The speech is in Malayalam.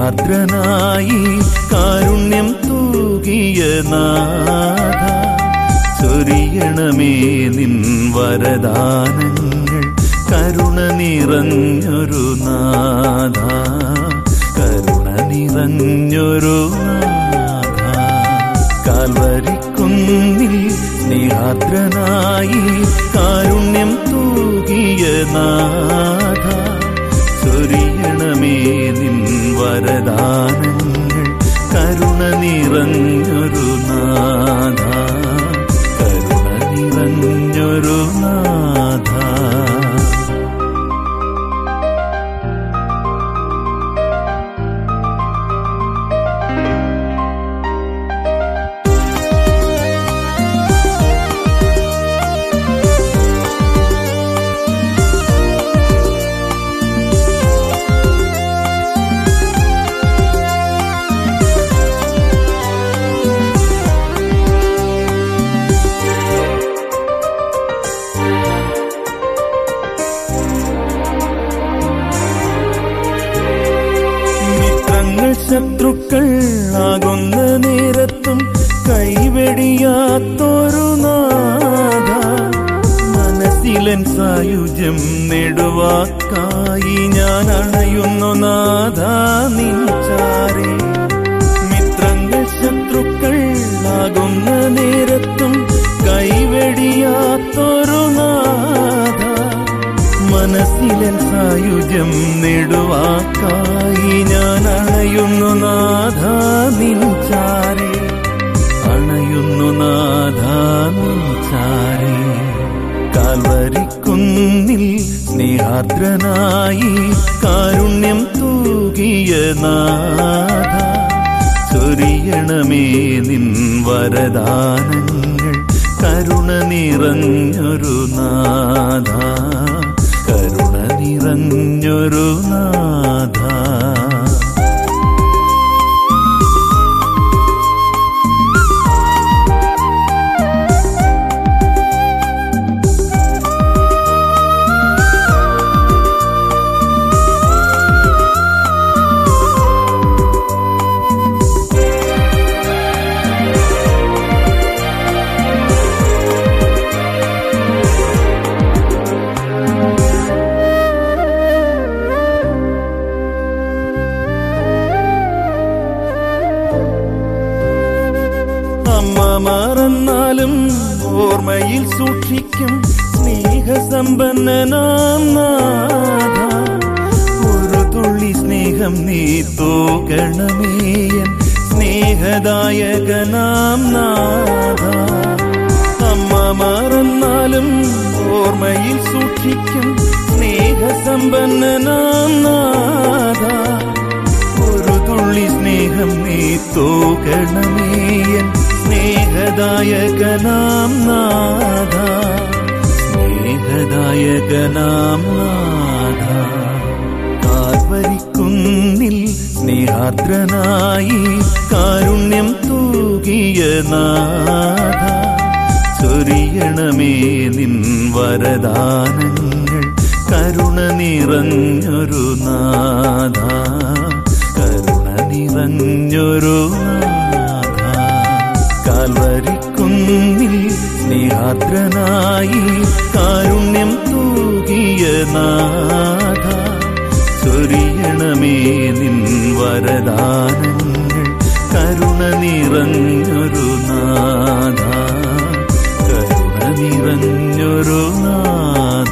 സ്നേഹാർദ്രനായി കാരുണ്യം തൂകിയ നാഥ ചൊരിയണമേ നിൻ വരദാനങ്ങൾ കരുണ നിറഞ്ഞൊരു നാഥ കരുണ നിറഞ്ഞൊരു നാഥ കാൽവരിക്കുന്നിൽ സ്നേഹാർദ്രനായി കാരുണ്യം തൂകിയ നാഥ ചൊരിയണമേ നിൻ വരദാനങ്ങൾ കരുണ നിറഞ്ഞൊരു നാഥ കരുണ നിറഞ്ഞൊരു നാഥ മിത്രങ്ങൾ ശത്രുക്കൾ ആകുന്ന നേരത്തും കൈവെടിയാത്തൊരു നാഥ മനസ്സിലൻ സായുജ്യം നെടുവാക്കായി ഞാൻ അണയുന്നു നാഥ നിൻചാരേ മിത്രങ്ങൾ ശത്രുക്കൾ ആകുന്ന നേരത്തും കൈവെടിയാത്തൊരു നാഥ മനസ്സിലൻ സായുജ്യം നെടുവാക്കായി ഞാൻ അണയുന്നു നാഥ നിൻചാരേ അണയുന്നു നാഥ നിൻചാരേ കാൽവരിക്കുന്നിൽ സ്നേഹാർദ്രനായി കാരുണ്യം തൂകിയ നാഥ ചൊരിയണമേ നിൻ വരദാനങ്ങൾ കരുണ നിറഞ്ഞൊരു നാഥ കരുണ നിറഞ്ഞൊരു നാഥ അമ്മ മറന്നാലും ഓർമ്മയിൽ സൂക്ഷിക്കും സ്നേഹസമ്പന്നനാം നാഥ ഒരു തുള്ളി സ്നേഹം നീ തോകണമേയൻ സ്നേഹദായകനാം നാഥ അമ്മ മറന്നാലും ഓർമ്മയിൽ സൂക്ഷിക്കും സ്നേഹസമ്പന്നനാം നാഥ ഒരു തുള്ളി സ്നേഹം നീ തോകണമേയൻ സ്നേഹദായകനാം നാഥ സ്നേഹദായകനാം നാഥ കാൽവരിക്കുന്നിൽ സ്നേഹാർദ്രനായി കാരുണ്യം തൂകിയ നാഥ ചൊരിയണമേ നിൻ വരദാനങ്ങൾ കരുണ നിറഞ്ഞൊരു നാഥ കരുണ നിറഞ്ഞൊരു നാഥ കാൽവരിക്കുന്നിൽ സ്നേഹാർദ്രനായി കാരുണ്യം തൂകിയ നാഥ ചൊരിയണമേ നിൻ വരദാനങ്ങൾ കരുണ നിറഞ്ഞൊരു നാഥ കരുണ നിറഞ്ഞൊരു നാഥ